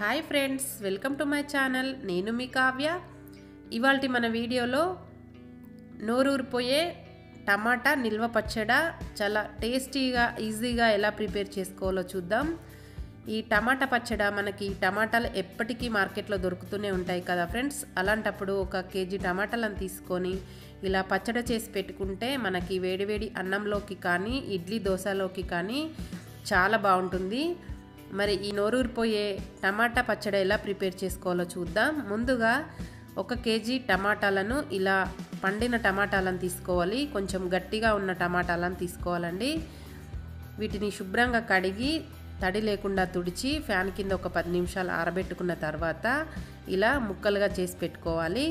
hi friends welcome to my channel నేను మీ కావ్య ఇవాళ మన వీడియోలో నోరూరిపోయే టమాటా నిల్వ పచ్చడ చాలా టేస్టీగా ఈజీగా ఎలా ప్రిపేర్ చేసుకోవాలో చూద్దాం ఈ టమాటా పచ్చడ మనకి టమాటాలు ఎప్పటికీ మార్కెట్లో దొరుకుతూనే ఉంటాయి కదా ఫ్రెండ్స్ అలాంటప్పుడు ఒక కేజీ టమాటాలను తీసుకొని ఇలా పచ్చడి చేసి పెట్టుకుంటే మనకి వేడివేడి అన్నంలోకి కానీ ఇడ్లీ దోశలోకి కానీ చాలా బాగుంటుంది మరి ఈ నోరూరిపోయే టమాటా పచ్చడి ఎలా ప్రిపేర్ చేసుకోవాలో చూద్దాం ముందుగా ఒక కేజీ టమాటాలను ఇలా పండిన టమాటాలను తీసుకోవాలి కొంచెం గట్టిగా ఉన్న టమాటాలను తీసుకోవాలండి వీటిని శుభ్రంగా కడిగి తడి లేకుండా తుడిచి ఫ్యాన్ కింద ఒక పది నిమిషాలు ఆరబెట్టుకున్న తర్వాత ఇలా ముక్కలుగా చేసి పెట్టుకోవాలి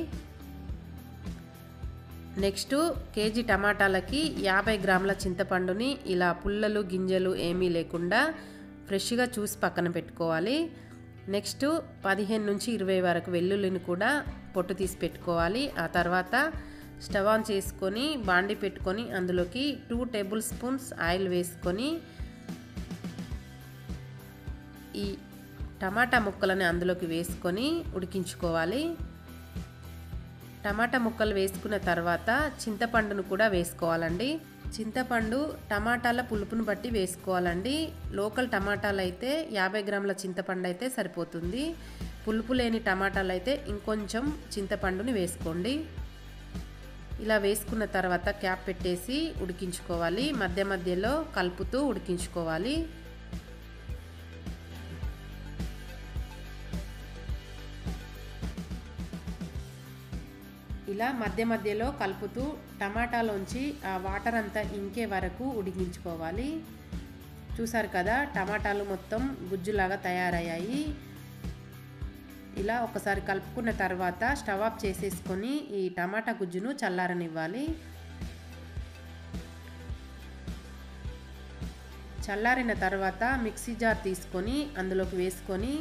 నెక్స్ట్ కేజీ టమాటాలకి యాభై గ్రాముల చింతపండుని ఇలా పుల్లలు గింజలు ఏమీ లేకుండా ఫ్రెష్గా చూసి పక్కన పెట్టుకోవాలి నెక్స్ట్ పదిహేను నుంచి ఇరవై వరకు వెల్లుల్లిని కూడా పొట్టు తీసి పెట్టుకోవాలి ఆ తర్వాత స్టవ్ ఆన్ చేసుకొని బాండి పెట్టుకొని అందులోకి టూ టేబుల్ స్పూన్స్ ఆయిల్ వేసుకొని ఈ టమాటా ముక్కలని అందులోకి వేసుకొని ఉడికించుకోవాలి టమాటా ముక్కలు వేసుకున్న తర్వాత చింతపండును కూడా వేసుకోవాలండి చింతపండు టమాటాల పులుపును బట్టి వేసుకోవాలండి లోకల్ టమాటాలు అయితే యాభై గ్రాముల చింతపండు అయితే సరిపోతుంది పులుపు లేని టమాటాలు అయితే ఇంకొంచెం చింతపండుని వేసుకోండి ఇలా వేసుకున్న తర్వాత క్యాప్ పెట్టేసి ఉడికించుకోవాలి మధ్య మధ్యలో కలుపుతూ ఉడికించుకోవాలి ఇలా మధ్య మధ్యలో కలుపుతూ టమాటాలోంచి ఆ వాటర్ అంతా ఇంకే వరకు ఉడికించుకోవాలి చూసారు కదా టమాటాలు మొత్తం గుజ్జులాగా తయారయ్యాయి ఇలా ఒకసారి కలుపుకున్న తర్వాత స్టవ్ ఆఫ్ చేసేసుకొని ఈ టమాటా గుజ్జును చల్లారనివ్వాలి చల్లారిన తర్వాత మిక్సీ జార్ తీసుకొని అందులోకి వేసుకొని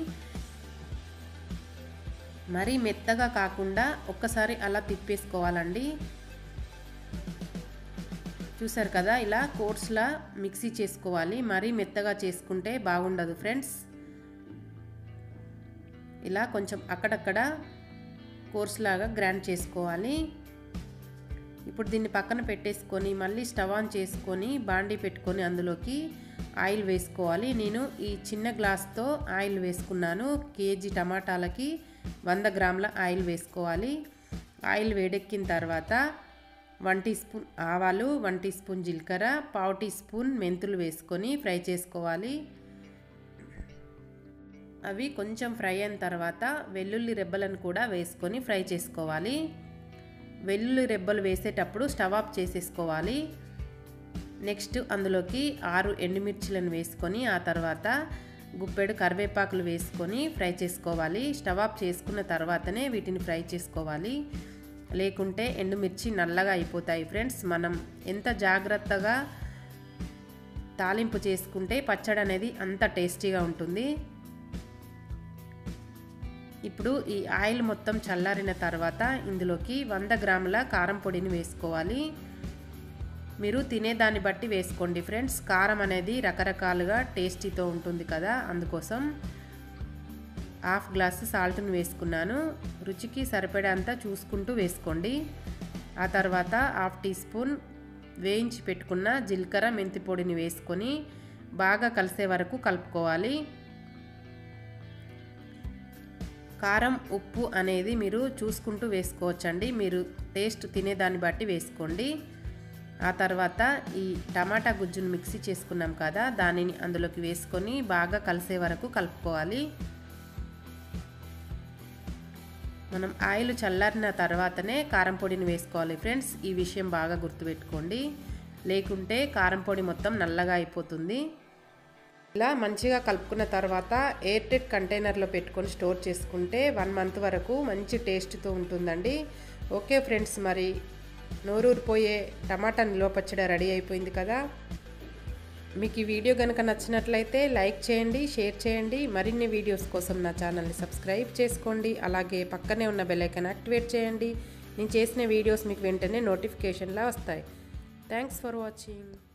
మరీ మెత్తగా కాకుండా ఒక్కసారి అలా తిప్పేసుకోవాలండి చూసారు కదా ఇలా కోర్స్లా మిక్సీ చేసుకోవాలి మరీ మెత్తగా చేసుకుంటే బాగుండదు ఫ్రెండ్స్ ఇలా కొంచెం అక్కడక్కడ కోర్స్ లాగా గ్రైండ్ చేసుకోవాలి ఇప్పుడు దీన్ని పక్కన పెట్టేసుకొని మళ్ళీ స్టవ్ ఆన్ చేసుకొని బాండీ పెట్టుకొని అందులోకి ఆయిల్ వేసుకోవాలి నేను ఈ చిన్న గ్లాస్తో ఆయిల్ వేసుకున్నాను కేజీ టమాటాలకి వంద గ్రాముల ఆయిల్ వేసుకోవాలి ఆయిల్ వేడెక్కిన తర్వాత వన్ టీ స్పూన్ ఆవాలు వన్ టీ స్పూన్ జీలకర్ర పావు టీ స్పూన్ మెంతులు వేసుకొని ఫ్రై చేసుకోవాలి అవి కొంచెం ఫ్రై అయిన తర్వాత వెల్లుల్లి రెబ్బలను కూడా వేసుకొని ఫ్రై చేసుకోవాలి వెల్లుల్లి రెబ్బలు వేసేటప్పుడు స్టవ్ ఆఫ్ చేసేసుకోవాలి నెక్స్ట్ అందులోకి ఆరు ఎండుమిర్చిలను వేసుకొని ఆ తర్వాత గుప్పెడు కరివేపాకులు వేసుకొని ఫ్రై చేసుకోవాలి స్టవ్ ఆఫ్ చేసుకున్న తర్వాతనే వీటిని ఫ్రై చేసుకోవాలి లేకుంటే ఎండుమిర్చి నల్లగా అయిపోతాయి ఫ్రెండ్స్ మనం ఎంత జాగ్రత్తగా తాలింపు చేసుకుంటే పచ్చడి అనేది అంత టేస్టీగా ఉంటుంది ఇప్పుడు ఈ ఆయిల్ మొత్తం చల్లారిన తర్వాత ఇందులోకి వంద గ్రాముల కారం పొడిని వేసుకోవాలి మీరు తినేదాన్ని బట్టి వేసుకోండి ఫ్రెండ్స్ కారం అనేది రకరకాలుగా టేస్టీతో ఉంటుంది కదా అందుకోసం హాఫ్ గ్లాస్ సాల్ట్ని వేసుకున్నాను రుచికి సరిపడేంత చూసుకుంటూ వేసుకోండి ఆ తర్వాత హాఫ్ టీ స్పూన్ వేయించి పెట్టుకున్న జీలకర్ర మెంతి పొడిని వేసుకొని బాగా కలిసే వరకు కలుపుకోవాలి కారం ఉప్పు అనేది మీరు చూసుకుంటూ వేసుకోవచ్చండి మీరు టేస్ట్ తినేదాన్ని బట్టి వేసుకోండి ఆ తర్వాత ఈ టమాటా గుజ్జును మిక్సీ చేసుకున్నాం కదా దానిని అందులోకి వేసుకొని బాగా కలిసే వరకు కలుపుకోవాలి మనం ఆయిల్ చల్లారిన తర్వాతనే కారం పొడిని వేసుకోవాలి ఫ్రెండ్స్ ఈ విషయం బాగా గుర్తుపెట్టుకోండి లేకుంటే కారం పొడి మొత్తం నల్లగా అయిపోతుంది ఇలా మంచిగా కలుపుకున్న తర్వాత ఎయిర్ టైట్ కంటైనర్లో పెట్టుకొని స్టోర్ చేసుకుంటే వన్ మంత్ వరకు మంచి టేస్ట్తో ఉంటుందండి ఓకే ఫ్రెండ్స్ మరి నోరూరిపోయే టమాటా నిల్వ పచ్చడి రెడీ అయిపోయింది కదా మీకు ఈ వీడియో కనుక నచ్చినట్లయితే లైక్ చేయండి షేర్ చేయండి మరిన్ని వీడియోస్ కోసం నా ఛానల్ని సబ్స్క్రైబ్ చేసుకోండి అలాగే పక్కనే ఉన్న బెల్లైకన్ యాక్టివేట్ చేయండి నేను చేసిన వీడియోస్ మీకు వెంటనే నోటిఫికేషన్లా వస్తాయి థ్యాంక్స్ ఫర్ వాచింగ్